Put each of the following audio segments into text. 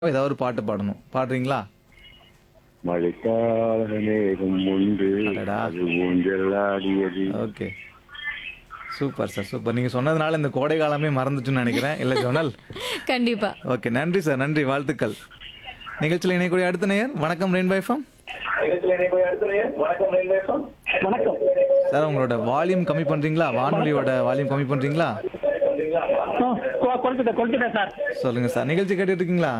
ஏதாவது ஒரு பாட்டு பாடணும் பாடுறீங்களா மழைக்கால மேகம் உண்டு அடடா. அது ஊஞ்சலாடியது ஓகே சூப்பர் சார் சூப்பர் நீங்க சொன்னதுனால இந்த கோடை காலமே மறந்துச்சுன்னு நினைக்கிறேன் இல்ல ஜோனல் கண்டிப்பா ஓகே நன்றி சார் நன்றி வாழ்த்துக்கள் நிகழ்ச்சியில் இணையக்கூடிய அடுத்த நேயர் வணக்கம் ரெயின் பைஃபம் வணக்கம் சார் உங்களோட வால்யூம் கம்மி பண்றீங்களா வானொலியோட வால்யூம் கம்மி பண்றீங்களா கொடுத்துட்டேன் கொடுத்துட்டேன் சார் சொல்லுங்க சார் நிகழ்ச்சி கேட்டுட்டு இருக்கீங்களா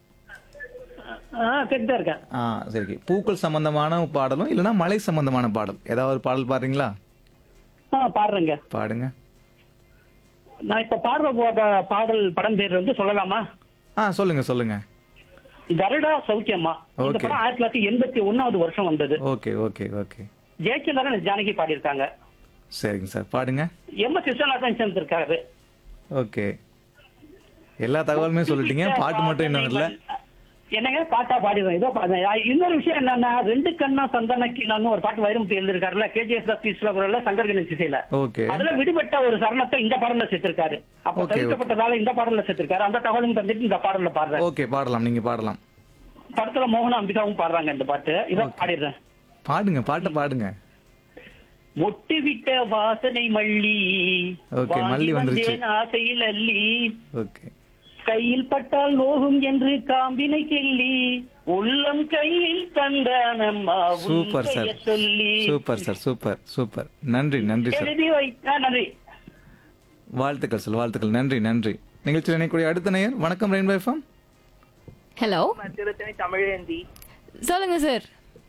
ஆ கேட்டுதான் இருக்கேன் ஆ சரி பூக்கள் சம்பந்தமான பாடலும் இல்லைன்னா மலை சம்பந்தமான பாடல் ஏதாவது ஒரு பாடல் பாடுறீங்களா ஆ பாடுறேங்க பாடுங்க நான் இப்ப பாடுற போ- பாடல் படம் பேர் வந்து சொல்லலாமா ஆ சொல்லுங்க சொல்லுங்க கருடா சௌக்கியம்மா இந்த Okay. படம் ஆயிரத்தி தொள்ளாயிரத்தி எண்பத்தி ஒன்னாவது வருஷம் வந்தது okay okay okay Jayachandran Janaki பாடியிருக்காங்க சரிங்க சார் பாடுங்க எம் எஸ் விஸ்வநாதன் சேர்ந்திருக்காரு ஓகே எல்லா தகவலுமே சொல்லிட்டீங்க பாட்டு மட்டும் இன்னும் இல்லை என்னங்க பாட்டா பாடிடுறேன் இதோ பாடுறேன். ஆ, இன்னொரு விஷயம் என்னன்னா ரெண்டு கண்ணா சந்தனக்கினான்னு ஒரு பாட்டு வைரமுத்து எழுதிருக்காருல்ல கேஜிஎஸ் தீஸ்வரர்ல சங்கர் கணேஷ் இசையில ஓகே அதுல விடுபட்ட ஒரு சரணத்தை இந்த பாடல்ல சேர்த்திருக்காரு அப்ப Okay, தவிர்க்கப்பட்டதால இந்த பாடல்ல சேர்த்திருக்காரு அந்த தகவலும் தந்துட்டு இந்த பாடல்ல பாடுறேன் ஓகே பாடலாம் நீங்க பாடலாம் படத்துல மோகன அம்பிகாவும் பாடுறாங்க இந்த பாட்டு இதை பாடிடுறேன் பாடுங்க பாட்டை பாடுங்க மொட்டு விட்ட வாசனை மல்லி Okay, மல்லி வாங்கி வந்துருச்சு. வந்தேன் ஆசையில் அள்ளி ஓகே கையில் பட்டால் நோகும் என்று காம்பினை கிள்ளி உள்ளம் கையில் தந்தானம்மா உன் சூப்பர் சார் பெயர் சொல்லி சூப்பர் சார் சூப்பர் சூப்பர் நன்றி நன்றி சார் எழுதி வை ஆ, நன்றி வாழ்த்துக்கள் சார் வாழ்த்துக்கள் நன்றி நன்றி நிகழ்ச்சியில் இணையக்கூடிய அடுத்த நேயர் வணக்கம் rain bow FM hello Tiruttani Tamizhendhi சொல்லுங்க சார்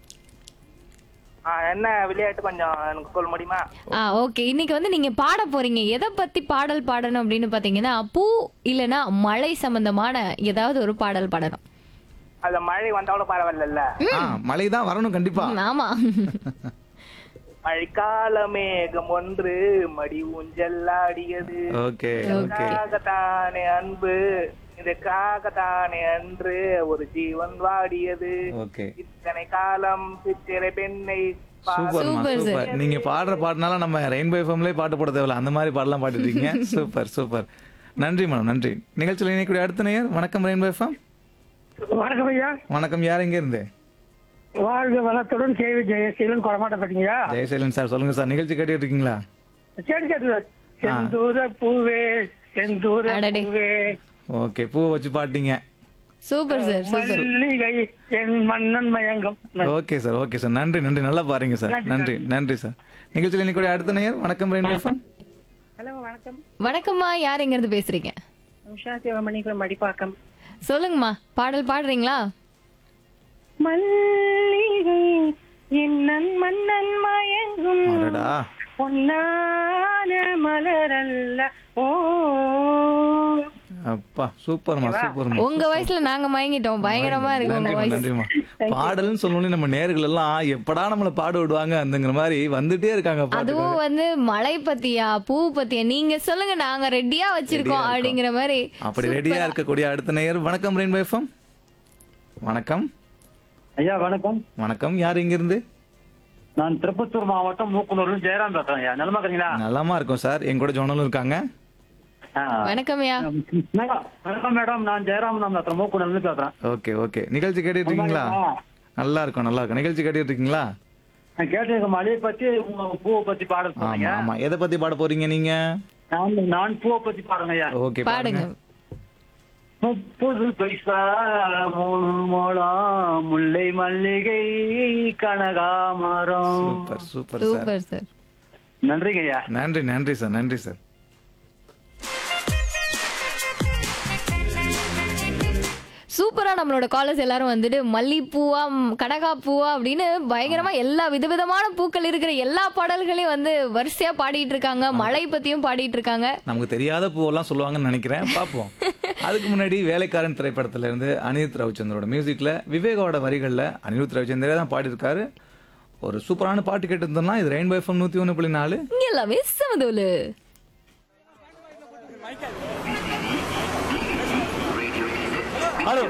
ஆ, என்ன விளையாட்டு கொஞ்சம் எனக்கு சொல்ல முடியுமா ஆ ஓகே இன்னைக்கு வந்து நீங்க பாட போறீங்க எதை பத்தி பாடல் பாடணும் அப்படின்னு பாத்தீங்கன்னா பூ இல்லனா மழை சம்பந்தமான ஏதாவது ஒரு பாடல் பாடணும் அது மழை வந்தாலும் பரவாயில்ல ஆ மழை தான் வரணும் கண்டிப்பா ம், ஆமா மழைக்கால மேகம் ஒன்று மடி ஊஞ்சல்லாடியது ஓகே ஓகே இதற்காகத்தானே அன்பு இதற்காகத்தானே அன்று ஒரு ஜீவன் வாடியது ஓகே இத்தனை காலம் சித்திரை பெண்ணை பா- சூப்பர்மா Super, sir. சூப்பர் நீங்க பாடுற பாட்டுனால நம்ம ரெயின்போ எஃப்எம்லேயே பாட்டு போட தேவையில்ல அந்த மாதிரி பாடலாம் பாடிட்டீங்க சூப்பர் சூப்பர் நன்றி மேடம் நன்றி நிகழ்ச்சியில் இணையக்கூடிய அடுத்த நேயர் வணக்கம் ரெயின்போ எஃப்எம் வணக்கம் ஐயா வணக்கம் யார் எங்க இருந்து வாழ்க வளத்துடன் கேவி ஜெயசீலன் கொடமாட்டப்பட்டீங்களா ஜெயசைலன் சார் சொல்லுங்க சார் நிகழ்ச்சி கேட்டுட்டு இருக்கீங்களா சரி சரி செந்தூர பூவே செந்தூர அடடே. பூவே ஓகே பூ வச்சு பாட்டீங்க சூப்பர் சார் சூப்பர் மல்லிகை என் மன்னன் மயங்கம் ஓகே சார் ஓகே சார் நன்றி நன்றி நல்லா பாருங்க சார் நன்றி நன்றி சார் நிகழ்ச்சியில் இணையக்கூடிய அடுத்த நேயர் வணக்கம் ரெயின்போ எஃப்எம் ஹலோ வணக்கம் வணக்கம்மா யார் எங்க இருந்து பேசுறீங்க உஷா சிவமணிக்குளம் மடிப்பாக்கம் சொல்லுங்கம்மா பாடல் பாடுறீங்களா மல்லிகை என்னன் மன்னன் மயங்கும் அடடா பொன்னான மலரல்ல ஓ அப்பா சூப்பர்மா சூப்பர்மா உங்க வயசுல நாங்க மயங்கிட்டோம் பயங்கரமா இருக்கு உங்க நன்றிமா வாய்ஸ் நன்றிமா பாடல்னு சொல்லணும்னு நம்ம நேர்கள் எல்லாம் எப்படா நம்மள பாட விடுவாங்க அந்தங்கிற மாதிரி வந்துட்டே இருக்காங்க பாட்டு அதுவும் வந்து மழை பத்தியா பூ பத்தியா நீங்க சொல்லுங்க நாங்க ரெடியா வச்சிருக்கோம் இருக்கோம். அப்படிங்கிற மாதிரி அப்படி ரெடியா இருக்கக்கூடிய அடுத்த நேயர் வணக்கம் ரெயின் எஃப்எம் வணக்கம் ஐயா வணக்கம் வணக்கம் யார் இங்க இருந்து நான் திருப்பத்தூர் மாவட்டம் மூக்குனூர்ல ஜெயராம் பேசுறேன் ஐயா நலமா இருக்கீங்களா நலமா இருக்கும் சார் என் கூட ஜோனலும் இருக்காங்க ஆ. வணக்கம்யா மேடம், வணக்கம் மேடம் நான் ஜெயராம் நான் பேசுறேன் மூக்குனூர்ல இருந்து பேசுறேன் ஓகே ஓகே நிகழ்ச்சி கேட்டுட்டு இருக்கீங்களா நல்லா இருக்கும் நல்லா இருக்கும் நிகழ்ச்சி கேட்டுட்டு இருக்கீங்களா நான் கேட்டிருக்க மழையை பத்தி உங்க பூவை பத்தி பாடல் ஆமா சொன்னீங்க ஆமா எதை பத்தி பாட போறீங்க நீங்க நான் நான் பூவை பத்தி பாருங்க ஐயா ஓகே பாடுங்க பாடுங்க முப்பது பைசா மூணு மோளம் முல்லை மல்லிகை கனகாமரம் super super sir super sir நன்றிங்க ஐயா நன்றி நன்றி சார் நன்றி சார் சூப்பரா நம்மளோட காலர்ஸ் எல்லாரும் வந்துட்டு மல்லிப்பூவா ம், கனகாப்பூவா அப்படின்னு பயங்கரமா எல்லா விதவிதமான பூக்கள் இருக்கிற எல்லா பாடல்களையும் வந்து வரிசையா பாடிட்டு இருக்காங்க மழை பத்தியும் பாடிட்டு இருக்காங்க நமக்கு தெரியாத பூவெல்லாம் சொல்லுவாங்கன்னு நினைக்கிறேன் பார்ப்போம் அதுக்கு முன்னாடி வேலைக்காரன் திரைப்படத்துல இருந்து அனிருத் ரவிச்சந்திரோட மியூசிக்ல விவேகோட வரிகள்ல அனிருத் ரவிச்சந்திரே தான் பாடியிருக்காரு ஒரு சூப்பரான பாட்டு கேட்டு இருந்தோம்னா இது ரெயின்போ எஃப்எம் நூத்தி ஒன்று புள்ளி நாலு இங்க எல்லாமே சமதோலு ஹலோ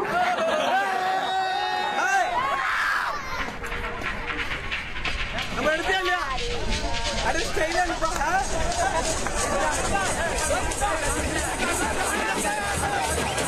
நம்ம எடுத்தியா இல்லையா அடிச்சு கையில